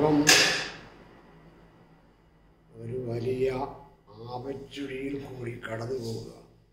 ലോകം ഒരു വലിയ ആപച്ചുഴിയിൽ കൂടി കടന്നു പോവുക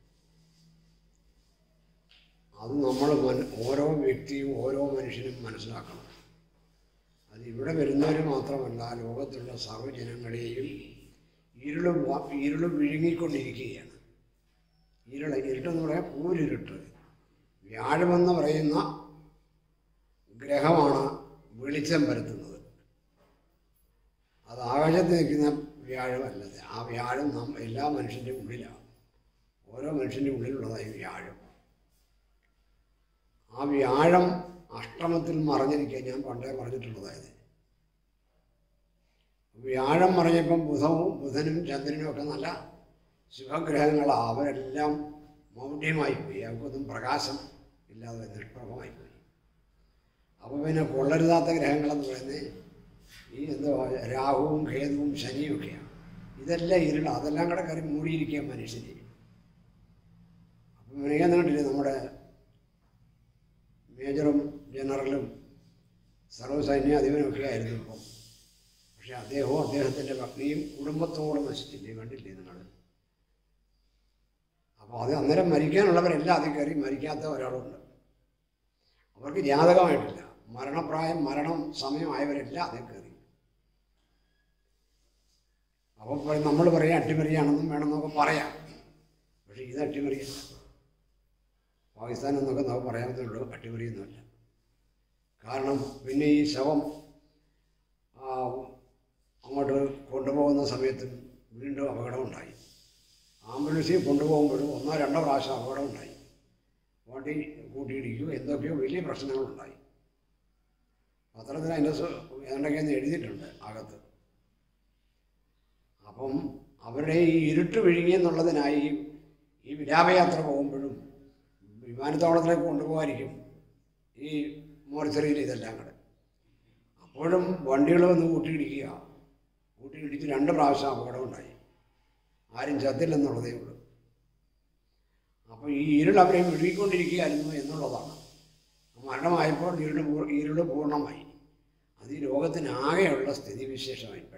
അത് നമ്മൾ മന ഓരോ വ്യക്തിയും ഓരോ മനുഷ്യനും മനസ്സിലാക്കണം അത് ഇവിടെ വരുന്നവർ മാത്രമല്ല ലോകത്തുള്ള സർവ്വജനങ്ങളെയും ഇരുള് വ- ഇരുള് വിഴുങ്ങിക്കൊണ്ടിരിക്കുകയാണ് ഇരുള് ഇരുട്ടെന്ന് പറയാൻ കൂരിരുട്ട് വ്യാഴമെന്ന് പറയുന്ന ഗ്രഹമാണ് വെളിച്ചം പരത്തുന്നത് അത് ആകാശത്ത് നിൽക്കുന്ന വ്യാഴമല്ലത് ആ വ്യാഴം നാം എല്ലാ മനുഷ്യൻ്റെ ഉള്ളിലാണ് ഓരോ മനുഷ്യൻ്റെ ഉള്ളിലുള്ളതായി വ്യാഴം ആ വ്യാഴം അഷ്ടമത്തിൽ മറഞ്ഞിരിക്കുക ഞാൻ പണ്ടേ പറഞ്ഞിട്ടുള്ളതായത് വ്യാഴം മറഞ്ഞപ്പം ബുധവും ബുധനും ചന്ദ്രനും ഒക്കെ നല്ല ശുഭഗ്രഹങ്ങളാണ് അവരെല്ലാം മൗഢ്യമായി പോയി അവർക്കൊന്നും പ്രകാശം ഇല്ലാതെ നിഷ്പ്രഭമായി പോയി അപ്പോൾ പിന്നെ കൊള്ളരുതാത്ത ഗ്രഹങ്ങളെന്ന് പറയുന്നത് ഈ എന്തോ രാഹുവും കേതുവും ശനിയും ഒക്കെയാണ് ഇതെല്ലാം ഇരുള അതെല്ലാം കൂടെ കയറി മൂടിയിരിക്കുക മനുഷ്യനെ അപ്പം മിനിക്കാൻ കണ്ടില്ലേ നമ്മുടെ മേജറും ജനറലും സർവ്വസൈന്യ അധിപനൊക്കെ ആയിരുന്നു ഇപ്പം പക്ഷെ അദ്ദേഹവും അദ്ദേഹത്തിൻ്റെ പത്നിയും കുടുംബത്തോടെ നശിച്ചില്ലേ കണ്ടില്ലേ നിങ്ങൾ അപ്പോൾ അത് അന്നേരം മരിക്കാനുള്ളവരെല്ലാം അതിൽ കയറി മരിക്കാത്ത ഒരാളുണ്ട് അവർക്ക് ജാതകമായിട്ടില്ല മരണപ്രായം മരണം സമയമായവരെല്ലാം അതിൽ കയറി അപ്പോൾ നമ്മൾ പറയാം അട്ടിമറിയാണെന്നും വേണമെന്നൊക്കെ പറയാം പക്ഷേ ഇത് അട്ടിമറിയല്ല പാകിസ്ഥാൻ എന്നൊക്കെ നമുക്ക് പറയാവുന്നേ ഉള്ളൂ അട്ടിമറിയൊന്നുമല്ല കാരണം പിന്നെ ഈ ശവം ആ, അങ്ങോട്ട് കൊണ്ടുപോകുന്ന സമയത്തും വീണ്ടും അപകടമുണ്ടായി ആംബുലൻസിൽ കൊണ്ടുപോകുമ്പോഴും ഒന്നോ രണ്ടോ പ്രാവശ്യം അപകടമുണ്ടായി വണ്ടി കൂട്ടിയിടിക്കുകയോ എന്തൊക്കെയോ വലിയ പ്രശ്നങ്ങളുണ്ടായി പത്രത്തിൽ അതിൻ്റെ സ- ഏതാണ്ടൊക്കെയെന്ന് എഴുതിയിട്ടുണ്ട് അകത്ത് അപ്പം അവരുടെ ഈ ഇരുട്ട് വിഴുങ്ങിയെന്നുള്ളതിനായി ഈ വിലാപയാത്ര പോകുമ്പോഴും വിമാനത്താവളത്തിലേക്ക് കൊണ്ടുപോകാതിരിക്കും ഈ മോർച്ചറിയിൽ ഇതെല്ലാം കൂടെ അപ്പോഴും വണ്ടികൾ വന്ന് കൂട്ടിയിടിക്കുക കൂട്ടിയിടിച്ച് രണ്ട് പ്രാവശ്യം അപകടമുണ്ടായി ആരും ചത്തില്ലെന്നുള്ളതേ ഉള്ളൂ അപ്പോൾ ഈ ഇരുൾ അവരെ വിഴുകിക്കൊണ്ടിരിക്കുകയായിരുന്നു എന്നുള്ളതാണ് മരണമായപ്പോൾ ഇരുള് പൂ- ഇരുള് പൂർണ്ണമായി അത് ഈ ലോകത്തിനാകെയുള്ള സ്ഥിതിവിശേഷമായി ഇപ്പോഴേ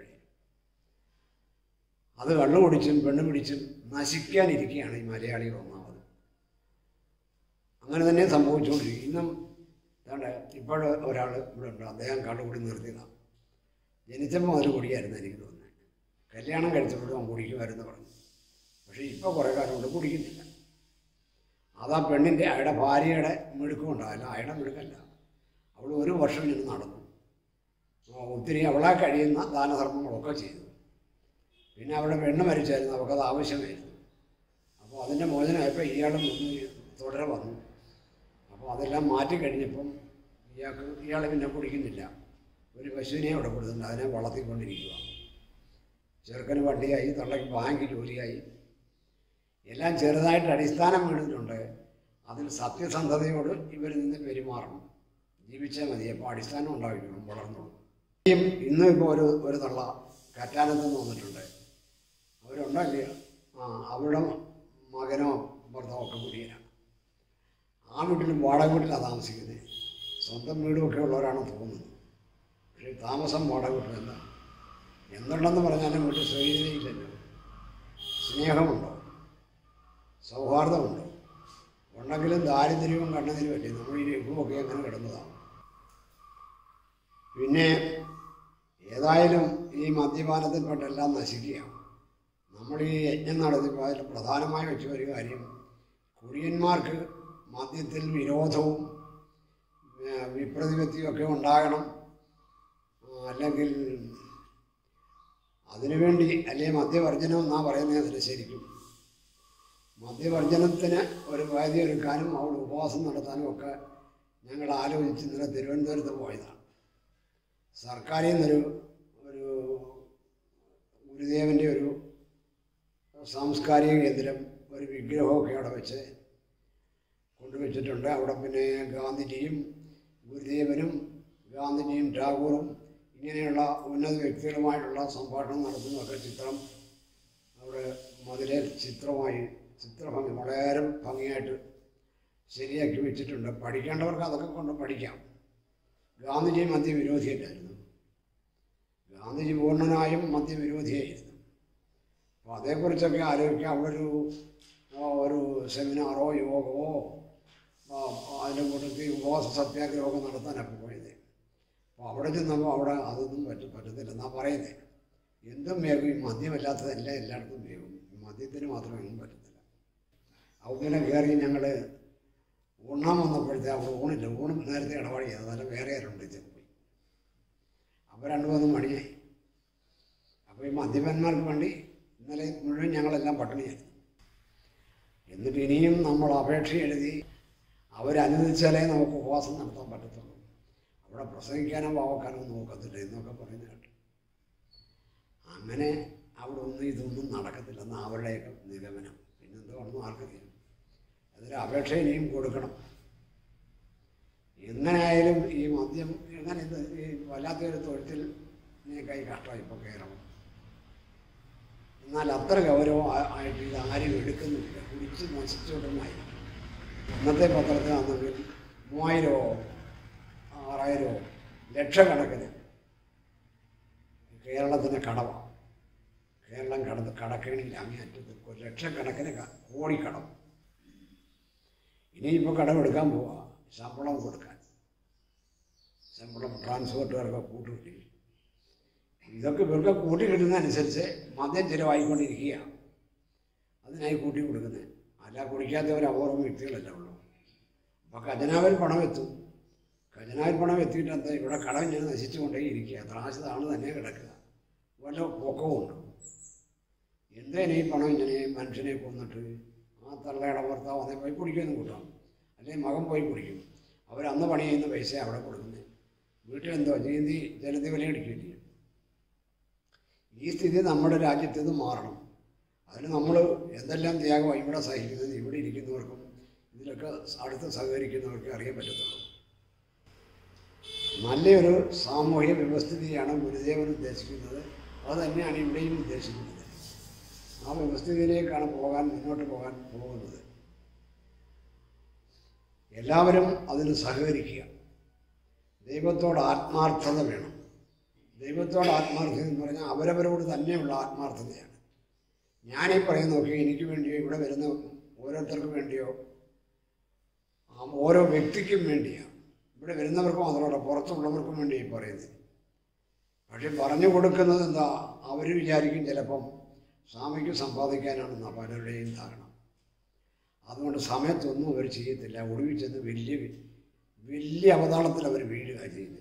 അത് കള്ളു കുടിച്ചും പെണ്ണ് പിടിച്ചും നശിക്കാനിരിക്കുകയാണ് ഈ മലയാളികൾ ഒന്നാമത് അങ്ങനെ തന്നെ സംഭവിച്ചുകൊണ്ടിരിക്കും ഇന്നും ഏതാണ്ട് ഇപ്പോൾ ഒരാൾ ഇവിടെ ഉണ്ട് അദ്ദേഹം കള്ളുകൂടി നിർത്തിയതാണ് ജനിച്ചപ്പോൾ മുതൽ കുടിയായിരുന്നു എനിക്ക് തോന്നുന്നത് കല്യാണം കഴിച്ചപ്പോഴും അവൻ കുടിക്കുമായിരുന്നു പറഞ്ഞു പക്ഷേ ഇപ്പോൾ കുറേ കാലം കൊണ്ട് കുടിക്കുന്നില്ല അതാ പെണ്ണിൻ്റെ അയാളുടെ ഭാര്യയുടെ മിടുക്കുമുണ്ടാവില്ല അയാളുടെ മിടുക്കല്ല അവൾ ഒരു വർഷം ഇങ്ങനെ നടന്നു ആ, ഒത്തിരി അവളെ കഴിയുന്ന ദാനധർമ്മങ്ങളൊക്കെ ചെയ്തു പിന്നെ അവളുടെ പെണ്ണ് മരിച്ചായിരുന്നു അവൾക്കത് ആവശ്യമായിരുന്നു അപ്പോൾ അതിൻ്റെ മോചനമായപ്പോൾ ഇയാളും ഒന്ന് തുടരെ വന്നു അപ്പോൾ അതെല്ലാം മാറ്റി കഴിഞ്ഞപ്പം ഇയാൾക്ക് ഇയാൾ പിന്നെ കുടിക്കുന്നില്ല ഒരു പശുവിനെ അവിടെ കൊടുത്തിട്ടുണ്ട് അതിനെ വളർത്തിക്കൊണ്ടിരിക്കുക ചെറുക്കന് വണ്ടിയായി തള്ളയ്ക്ക് ബാങ്ക് ജോലിയായി എല്ലാം ചെറുതായിട്ട് അടിസ്ഥാനം വീണിട്ടുണ്ട് അതിൽ സത്യസന്ധതയോട് ഇവർ നിന്ന് പെരുമാറണം ജീവിച്ചാൽ മതി അപ്പോൾ അടിസ്ഥാനം ഉണ്ടായിരിക്കണം വളർന്നോളും ഇനിയും ഇന്നും ഇപ്പോൾ ഒരു ഒരു തള്ള കറ്റാനത്ത് നിന്ന് വന്നിട്ടുണ്ട് അവരുണ്ടല്ലേ ആ അവരുടെ മകനോ ഭർത്താവോ ഒക്കെ കുടിയനാണ് ആ വീട്ടിലും വാടക വീട്ടിലാണ് താമസിക്കുന്നത് സ്വന്തം വീടുമൊക്കെ ഉള്ളവരാണെന്ന് തോന്നുന്നത് പക്ഷേ താമസം വാടക വീട്ടിലല്ല എന്തുണ്ടെന്ന് പറഞ്ഞാലും വീട്ടിൽ സ്വൈര്യതയില്ലല്ലോ സ്നേഹമുണ്ടോ സൗഹാർദ്ദമുണ്ടോ ഉണ്ടെങ്കിലും ദാരിദ്ര്യവും കണ്ണതിരുമല്ലേ നമ്മൾ ഈ രഘുവൊക്കെ അങ്ങനെ കിടന്നതാണ് പിന്നെ ഏതായാലും ഈ മദ്യപാനത്തിൽപ്പെട്ടെല്ലാം നശിക്കുകയാണ് നമ്മൾ ഈ യജ്ഞം നടത്തിയപ്പോൾ അതിൽ പ്രധാനമായി വെച്ച ഒരു കാര്യം കുടിയന്മാർക്ക് മദ്യത്തിൽ വിരോധവും ഏഹ്, വിപ്രതിപത്തിയും ഒക്കെ ഉണ്ടാകണം ആ, അല്ലെങ്കിൽ അതിനുവേണ്ടി അല്ലെങ്കിൽ മദ്യവർജനം എന്നാ പറയുന്നത് അതിന് ശരിക്കും മദ്യവർജനത്തിന് ഒരു വേദി ഒരുക്കാനും അവിടെ ഉപവാസം നടത്താനും ഒക്കെ ഞങ്ങൾ ആലോചിച്ച് ഇന്നലെ തിരുവനന്തപുരത്ത് പോയതാണ് സർക്കാരിൽ നിന്നൊരു ഒരു ഗുരുദേവൻ്റെ ഒരു സാംസ്കാരിക കേന്ദ്രം ഒരു വിഗ്രഹമൊക്കെ അവിടെ വെച്ച് കൊണ്ടുവച്ചിട്ടുണ്ട് അവിടെ പിന്നെ ഗാന്ധിജിയും ഗുരുദേവനും ഗാന്ധിജിയും ടാഗോറും ഇങ്ങനെയുള്ള ഉന്നത വ്യക്തികളുമായിട്ടുള്ള സംഭാഷണം നടത്തുന്നതൊക്കെ ചിത്രം അവിടെ മതിലെ ചിത്രമായി ചിത്രഭംഗി വളരെ ഭംഗിയായിട്ട് ശരിയാക്കി വെച്ചിട്ടുണ്ട് പഠിക്കേണ്ടവർക്ക് അതൊക്കെ കൊണ്ട് പഠിക്കാം ഗാന്ധിജി മദ്യ വിരോധിയല്ലായിരുന്നു ഗാന്ധിജി പൂർണ്ണനായും മദ്യവിരോധിയായിരുന്നു അപ്പോൾ അതേക്കുറിച്ചൊക്കെ ആലോചിക്കുക അവിടെ ഒരു ആ, ഒരു സെമിനാറോ യോഗമോ ആ, അതിൻ്റെ കൂട്ടത്തിൽ ഉപവാസ സത്യാഗ്രഹമൊക്കെ നടത്താനൊക്കെ പോയത് അപ്പോൾ അവിടെ ചെന്നപ്പോൾ അവിടെ അതൊന്നും പറ്റും പറ്റത്തില്ലെന്നാണ് പറയുന്നത് എന്തും വേഗം ഈ മദ്യമല്ലാത്തതെല്ലാം എല്ലായിടത്തും വേഗം ഈ മദ്യത്തിന് മാത്രമേ ഒന്നും പറ്റത്തില്ല അപ്പോൾ പിന്നെ കയറി ഞങ്ങൾ ഉണ്ണാൻ വന്നപ്പോഴത്തെ അവിടെ ഊണില്ല ഊണും നേരത്തെ ഇടപാടി ചെയ്തത് അല്ല വേറെ ആരുണ്ട് ചെന്ന് പോയി അപ്പോൾ രണ്ടു മൂന്ന് മണിയായി അപ്പോൾ ഈ മദ്യപന്മാർക്ക് വേണ്ടി ഇന്നലെ മുഴുവൻ ഞങ്ങളെല്ലാം പട്ടിണിയായിരുന്നു എന്നിട്ട് ഇനിയും നമ്മൾ അപേക്ഷ എഴുതി അവരനുവദിച്ചാലേ നമുക്ക് ഉപവാസം നടത്താൻ പറ്റത്തുള്ളൂ അവിടെ പ്രസംഗിക്കാനോ വാവക്കാനോ നോക്കത്തില്ല എന്നൊക്കെ പറയുന്നത് കേട്ടു അങ്ങനെ അവിടെ ഒന്നും ഇതൊന്നും നടക്കത്തില്ലെന്ന് അവരുടെയൊക്കെ നിഗമനം പിന്നെന്തുകൊണ്ടൊന്നും ആർക്കറിയാം അതിന് അപേക്ഷ ഇനിയും കൊടുക്കണം എങ്ങനെയായാലും ഈ മദ്യം എങ്ങനെ ഇത് ഈ വല്ലാത്തൊരു തൊഴുത്തിൽ കൈ കഷ്ടമായി ഇപ്പോൾ കേരളം എന്നാൽ അത്ര ഗൗരവം ആ- ആയിട്ട് ഇത് ആരും എടുക്കുന്നില്ല കുടിച്ച് നശിച്ചുകൊണ്ടുമായി ഇന്നത്തെ പത്രത്തിലാണെങ്കിൽ മൂവായിരമോ ആറായിരമോ ലക്ഷക്കണക്കിന് കേരളത്തിൻ്റെ കടമാണ് കേരളം കടന്ന് കടക്കേണിയിൽ അങ്ങേയറ്റത്ത് ഒരു ലക്ഷക്കണക്കിന് ക- കോടിക്കടം ഇനിയിപ്പോൾ കടമെടുക്കാൻ പോവാ ശമ്പളം കൊടുക്കാൻ ശമ്പളം ട്രാൻസ്പോർട്ടുകാർക്ക് കൂട്ടുകിട്ടി ഇതൊക്കെ ഇവർക്ക് കൂട്ടി കിട്ടുന്നതനുസരിച്ച് മദ്യം ചിലവായിക്കൊണ്ടിരിക്കുക അതിനായി കൂട്ടി കൊടുക്കുന്നത് അല്ല കുടിക്കാത്തവർ അപൂർവം വ്യക്തികളല്ല ഉള്ളൂ അപ്പോൾ ഖജനാവിൽ പണം എത്തും ഖജനാവിൽ പണം എത്തിയിട്ട് എന്താ ഇവിടെ കടം ഇങ്ങനെ നശിച്ചുകൊണ്ടേ ഇരിക്കുക ത്രാശതാണ് തന്നെ കിടക്കുക വല്ല പൊക്കവുമുണ്ട് എന്തേനെ ഈ പണം ഇങ്ങനെ മനുഷ്യനെ കൊന്നിട്ട് ആ തള്ളയുടെ ഭർത്താവ് അതേ പോയി കുടിക്കുമെന്ന് കൂട്ടാം അല്ലെങ്കിൽ മകൻ പോയി കുടിക്കും അവരന്ന് പണി ചെയ്യുന്ന പൈസ അവിടെ കൊടുക്കുന്നത് വീട്ടിലെന്തോ ജയന്തി ജലതി വില അടിക്കില്ലേ ഈ സ്ഥിതി നമ്മുടെ രാജ്യത്ത് നിന്ന് മാറണം അതിന് നമ്മൾ എന്തെല്ലാം ത്യാഗമാണ് ഇവിടെ സഹിക്കുന്നത് ഇവിടെ ഇരിക്കുന്നവർക്കും ഇതിലൊക്കെ അടുത്ത് സഹകരിക്കുന്നവർക്കും അറിയാൻ പറ്റത്തുള്ളൂ നല്ലൊരു സാമൂഹ്യ വ്യവസ്ഥിതിയാണ് ഗുരുദേവൻ ഉദ്ദേശിക്കുന്നത് അത് തന്നെയാണ് ഇവിടെയും ഉദ്ദേശിക്കുന്നത് ആ വ്യവസ്ഥിതിയിലേക്കാണ് പോകാൻ മുന്നോട്ട് പോകാൻ പോകുന്നത് എല്ലാവരും അതിന് സഹകരിക്കുക ദൈവത്തോട് ആത്മാർത്ഥത വേണം ദൈവത്തോട് ആത്മാർത്ഥത എന്ന് പറഞ്ഞാൽ അവരവരോട് തന്നെയുള്ള ആത്മാർത്ഥതയാണ് ഞാനീ പറയുന്നതൊക്കെ എനിക്ക് വേണ്ടിയോ ഇവിടെ വരുന്ന ഓരോരുത്തർക്കും വേണ്ടിയോ ആ ഓരോ വ്യക്തിക്കും വേണ്ടിയാണ് ഇവിടെ വരുന്നവർക്കും മാത്രമല്ല പുറത്തുള്ളവർക്കും വേണ്ടി ഈ പറയുന്നത് പക്ഷെ പറഞ്ഞു കൊടുക്കുന്നത് എന്താ അവർ വിചാരിക്കും ചിലപ്പം സ്വാമിക്ക് സമ്പാദിക്കാനാണെന്നാ പലരുടെയും ധാരണ അതുകൊണ്ട് സമയത്തൊന്നും അവർ ചെയ്യത്തില്ല ഒടുവിൽ ചെന്ന് വലിയ വലിയ അവതാളത്തിൽ അവർ വീഴുക ചെയ്യുന്നത്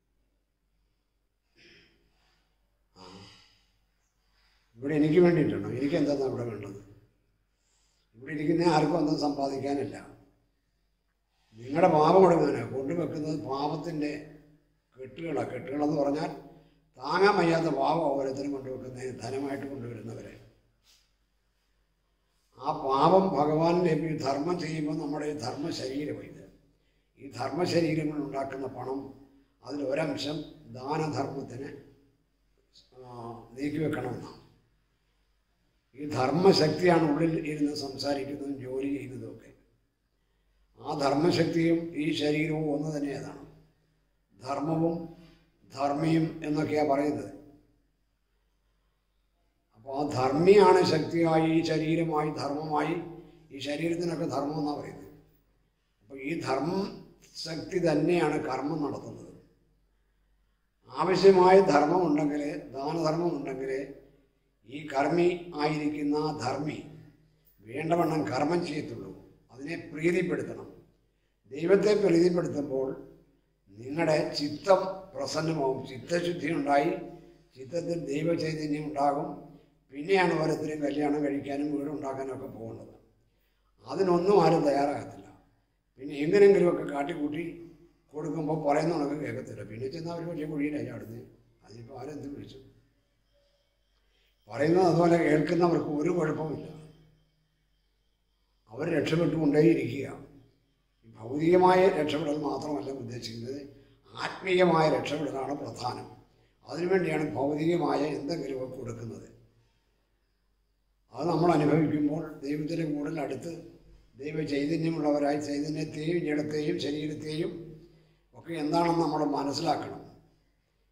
ആ ഇവിടെ എനിക്ക് വേണ്ടിയിട്ടാണോ എനിക്ക് എന്താണ് ഇവിടെ വേണ്ടത് ഇവിടെ ഇരിക്കുന്ന ആർക്കും ഒന്നും സമ്പാദിക്കാനില്ല നിങ്ങളുടെ പാപം കൊടുക്കാനാണ് കൊണ്ടുവെക്കുന്നത് പാപത്തിൻ്റെ കെട്ടുകളാണ് കെട്ടുകളെന്ന് പറഞ്ഞാൽ താങ്ങാൻ വയ്യാത്ത പാപം ഓരോരുത്തരും കൊണ്ടുവെക്കുന്നതിന് ധനമായിട്ട് കൊണ്ടുവരുന്നവരെ ആ പാപം ഭഗവാനിലേക്ക് ഈ ധർമ്മം ചെയ്യുമ്പോൾ നമ്മുടെ ഈ ധർമ്മ ശരീരം ഇത് ഈ ധർമ്മ ശരീരങ്ങൾ ഉണ്ടാക്കുന്ന പണം അതിൽ ഒരംശം ദാനധർമ്മത്തിന് ആ, നീക്കിവെക്കണമെന്നാണ് ഈ ധർമ്മശക്തിയാണ് ഉള്ളിൽ ഇരുന്ന് സംസാരിക്കുന്നതും ജോലി ചെയ്യുന്നതും ഒക്കെ ആ ധർമ്മശക്തിയും ഈ ശരീരവും ഒന്ന് തന്നെ അതാണ് ധർമ്മവും ധർമ്മിയും എന്നൊക്കെയാണ് പറയുന്നത് അപ്പോൾ ആ ധർമ്മിയാണ് ശക്തിയായി ഈ ശരീരമായി ധർമ്മമായി ഈ ശരീരത്തിനൊക്കെ ധർമ്മം എന്നാണ് പറയുന്നത് അപ്പോൾ ഈ ധർമ്മ ശക്തി തന്നെയാണ് കർമ്മം നടത്തുന്നത് ആവശ്യമായ ധർമ്മം ഉണ്ടെങ്കിൽ ദാനധർമ്മം ഉണ്ടെങ്കിൽ ഈ കർമ്മി ആയിരിക്കുന്ന ആ ധർമ്മി വേണ്ടവണ്ണം കർമ്മം ചെയ്യത്തുള്ളൂ അതിനെ പ്രീതിപ്പെടുത്തണം ദൈവത്തെ പ്രീതിപ്പെടുത്തുമ്പോൾ നിങ്ങളുടെ ചിത്തം പ്രസന്നമാവും ചിത്തശുദ്ധി ഉണ്ടായി ചിത്തത്തിൽ ദൈവചൈതന്യം ഉണ്ടാകും പിന്നെയാണ് ഓരോരുത്തരും കല്യാണം കഴിക്കാനും വീടുണ്ടാക്കാനും ഒക്കെ പോകുന്നത് അതിനൊന്നും ആരും തയ്യാറാകത്തില്ല പിന്നെ എങ്ങനെയെങ്കിലുമൊക്കെ കാട്ടിക്കൂട്ടി കൊടുക്കുമ്പോൾ പറയുന്നതൊക്കെ കേൾക്കത്തില്ല പിന്നെ ചെന്നാൽ അവർ വലിയ കുഴിയിലാണ് ചാടുന്നത് അതിനിപ്പോൾ ആരെന്ത് വിളിച്ചു പറയുന്നത് അതുപോലെ കേൾക്കുന്നവർക്ക് ഒരു കുഴപ്പമില്ല അവർ രക്ഷപ്പെട്ടുകൊണ്ടേയിരിക്കുക ഈ ഭൗതികമായ രക്ഷപ്പെടൽ മാത്രമല്ല ഉദ്ദേശിക്കുന്നത് ആത്മീയമായ രക്ഷപ്പെടലാണ് പ്രധാനം അതിനുവേണ്ടിയാണ് ഭൗതികമായ എന്തെങ്കിലുമൊക്കെ കൊടുക്കുന്നത് അത് നമ്മൾ അനുഭവിക്കുമ്പോൾ ദൈവത്തിൻ്റെ കൂടുതൽ അടുത്ത് ദൈവ ചൈതന്യമുള്ളവരായി ചൈതന്യത്തെയും ജഡത്തെയും ശരീരത്തെയും ഒക്കെ എന്താണെന്ന് നമ്മൾ മനസ്സിലാക്കണം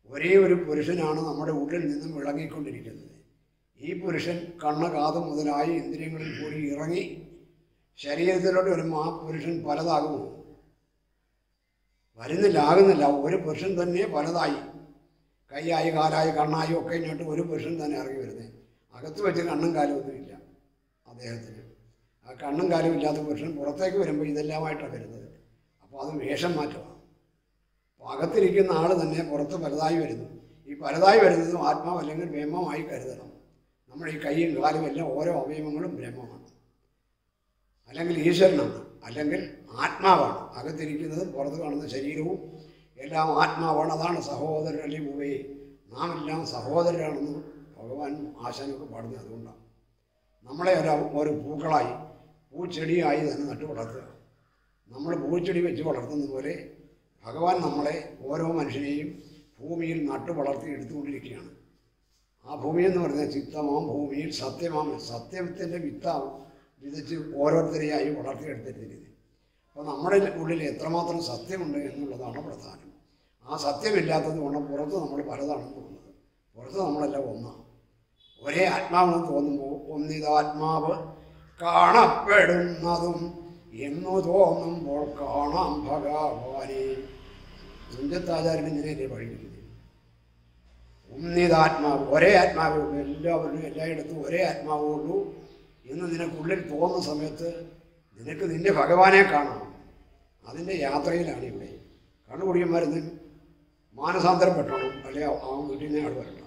ഒരേ ഒരു പുരുഷനാണ് നമ്മുടെ ഉള്ളിൽ നിന്നും വിളങ്ങിക്കൊണ്ടിരിക്കുന്നത് ഈ പുരുഷൻ കണ്ണ് കാത് മുതലായ ഇന്ദ്രിയങ്ങളിൽ കൂടി ഇറങ്ങി ശരീരത്തിലോട്ട് വരുമ്പോൾ ആ പുരുഷൻ പലതാകുമോ വരുന്നില്ല ആകുന്നില്ല ഒരു പുരുഷൻ തന്നെ പലതായി കൈയായി കാലായി കണ്ണായി ഒക്കെ ഇങ്ങോട്ട് ഒരു പുരുഷൻ തന്നെ ഇറങ്ങി വരുന്നത് അകത്ത് വെച്ച് കണ്ണും കാലും ഒന്നുമില്ല അദ്ദേഹത്തിന് ആ കണ്ണും കാലും ഇല്ലാത്ത പുരുഷൻ പുറത്തേക്ക് വരുമ്പോൾ ഇതെല്ലാമായിട്ടാണ് വരുന്നത് അപ്പോൾ അത് വേഷം മാറ്റമാണ് അപ്പോൾ അകത്തിരിക്കുന്ന ആൾ തന്നെ പുറത്ത് പലതായി വരുന്നു ഈ പലതായി വരുന്നതും ആത്മാവ് അല്ലെങ്കിൽ ബ്രഹ്മമായി കരുതണം നമ്മുടെ ഈ കൈയും കാലും എല്ലാം ഓരോ അവയവങ്ങളും ബ്രഹ്മമാണ് അല്ലെങ്കിൽ ഈശ്വരനാണ് അല്ലെങ്കിൽ ആത്മാവാണ് അകത്തിരിക്കുന്നതും പുറത്ത് കാണുന്ന ശരീരവും എല്ലാം ആത്മാവാണ് അതാണ് സഹോദരല്ലേ മുവേ നാം എല്ലാം സഹോദരരാണെന്ന് ഭഗവാൻ ആശാനൊക്കെ പാടുന്നത് അതുകൊണ്ടാണ് നമ്മളെ ഒരു ഒരു പൂക്കളായി പൂച്ചെടിയായി തന്നെ നട്ടു വളർത്തുക നമ്മൾ പൂച്ചെടി വെച്ച് വളർത്തുന്ന പോലെ ഭഗവാൻ നമ്മളെ ഓരോ മനുഷ്യനെയും ഭൂമിയിൽ നട്ടു വളർത്തി എടുത്തുകൊണ്ടിരിക്കുകയാണ് ആ ഭൂമി എന്ന് പറഞ്ഞാൽ ചിത്തമാം ഭൂമിയിൽ സത്യമാം സത്യത്തിൻ്റെ വിത്താവും വിതച്ച് ഓരോരുത്തരെയായി വളർത്തിയെടുത്തിരിക്കുന്നത് അപ്പോൾ നമ്മുടെ ഉള്ളിൽ എത്രമാത്രം സത്യമുണ്ട് എന്നുള്ളതാണ് പ്രധാനം ആ സത്യമില്ലാത്തത് കൊണ്ട് പുറത്ത് നമ്മൾ പലതാണെന്ന് തോന്നുന്നത് പുറത്ത് നമ്മളെല്ലാം ഒന്നാണ് ഒരേ ആത്മാവെന്ന് തോന്നുമ്പോൾ ഒന്നിതാത്മാവ് കാണപ്പെടുന്നതും എന്നു തോന്നുമ്പോൾ കാണാം ഭഗവാനെ തുഞ്ചത്താചാര്യൻ ഇങ്ങനെയല്ലേ പഠിക്കുന്നത് ഒന്നിതാത്മാവ് ഒരേ ആത്മാവേ ഉള്ളൂ എല്ലാവരും എല്ലായിടത്തും ഒരേ ആത്മാവേ ഉള്ളൂ എന്ന് നിനക്കുള്ളിൽ തോന്നുന്ന സമയത്ത് നിനക്ക് നിന്റെ ഭഗവാനെ കാണാം അതിൻ്റെ യാത്രയിലാണ് ഇവിടെ കണ്ണുകുടിയന്മാരിന്ന് മാനസാന്തരപ്പെട്ടണം അല്ലെ ആ വീട്ടിൽ നിന്ന് ആൾ വരണം